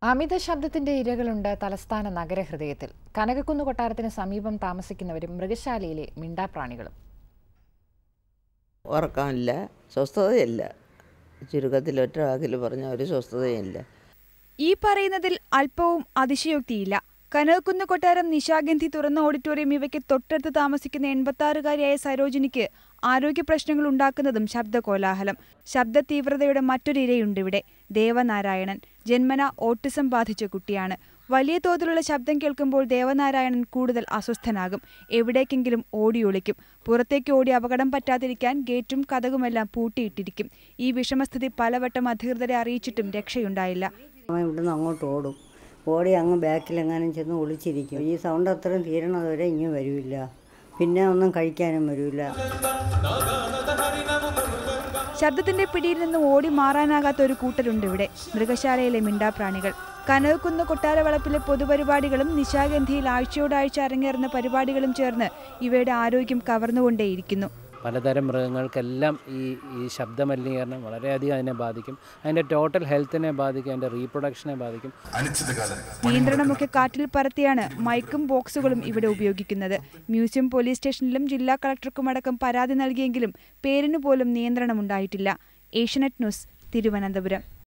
അമിത ശബ്ദത്തിന്റെ ഇരകളുണ്ട് തലസ്ഥാന നഗരഹൃദയത്തിൽ കനകക്കുന്ന് കൊട്ടാരത്തിന് സമീപം താമസിക്കുന്നവരും മൃഗശാലയിലെ മിണ്ടാപ്രാണികളും ഉറക്കമില്ല സ്വസ്ഥതയില്ല ചുരുക്കത്തിൽ ഒറ്റ വാക്കിൽ പറഞ്ഞ ഒരു സ്വസ്ഥതയില്ല ഈ പറയുന്നതിൽ അല്പവും അതിശയോക്തിയില്ല കനകക്കുന്ന് കൊട്ടാരം നിശാഗന്ധി തുറന്ന ഓഡിറ്റോറിയം ഇവയ്ക്ക് തൊട്ടടുത്ത് താമസിക്കുന്ന എൺപത്താറുകാരിയായ സരോജിനിക്ക് ആരോഗ്യ പ്രശ്നങ്ങൾ ഉണ്ടാക്കുന്നതും ശബ്ദകോലാഹലം ശബ്ദ തീവ്രതയുടെ മറ്റൊരു ഇരയുണ്ട് ഇവിടെ ദേവനാരായണൻ ജന്മന ഓട്ടിസം ബാധിച്ച കുട്ടിയാണ് വലിയ തോതിലുള്ള ശബ്ദം കേൾക്കുമ്പോൾ ദേവനാരായണൻ കൂടുതൽ അസ്വസ്ഥനാകും എവിടേക്കെങ്കിലും ഓടിയൊളിക്കും പുറത്തേക്ക് ഓടി അപകടം പറ്റാതിരിക്കാൻ ഗേറ്റും കഥകുമെല്ലാം പൂട്ടിയിട്ടിരിക്കും ഈ വിഷമസ്ഥിതി പലവട്ടം അധികൃതരെ അറിയിച്ചിട്ടും രക്ഷയുണ്ടായില്ല അവൻ ഇവിടുന്ന് അങ്ങോട്ട് ഓടും ഓടി അങ്ങ് ബാക്കിലെങ്ങാനും ചെന്ന് ഒളിച്ചിരിക്കും ഈ സൗണ്ട് അത്രയും തീരണത് വരെ ഇങ്ങ് വരില്ല പിന്നെ ഒന്നും കഴിക്കാനും വരില്ല ശബ്ദത്തിന്റെ പിടിയിൽ നിന്ന് ഓടി മാറാനാകാത്ത ഒരു കൂട്ടരുണ്ട് ഇവിടെ മൃഗശാലയിലെ മിണ്ടാപ്രാണികൾ കനകക്കുന്ന് കൊട്ടാരവളപ്പിലെ പൊതുപരിപാടികളും നിശാഗന്ധിയിൽ ആഴ്ചയോടാഴ്ച അരങ്ങേറുന്ന പരിപാടികളും ചേർന്ന് ഇവയുടെ ആരോഗ്യം കവർന്നുകൊണ്ടേയിരിക്കുന്നു പലതരം മൃഗങ്ങൾക്കെല്ലാം ഈ ഈ ശബ്ദമലിനീകരണം വളരെയധികം അതിനെ ബാധിക്കും അതിൻ്റെ ടോട്ടൽ ഹെൽത്തിനെ ബാധിക്കും അതിൻ്റെ റീപ്രൊഡക്ഷനെ ബാധിക്കും നിയന്ത്രണമൊക്കെ കാറ്റിൽ പറത്തിയാണ് മൈക്കും ബോക്സുകളും ഇവിടെ ഉപയോഗിക്കുന്നത് മ്യൂസിയം പോലീസ് സ്റ്റേഷനിലും ജില്ലാ കളക്ടർക്കുമടക്കം പരാതി നൽകിയെങ്കിലും പേരിനു പോലും നിയന്ത്രണമുണ്ടായിട്ടില്ല ഏഷ്യനെറ്റ് ന്യൂസ് തിരുവനന്തപുരം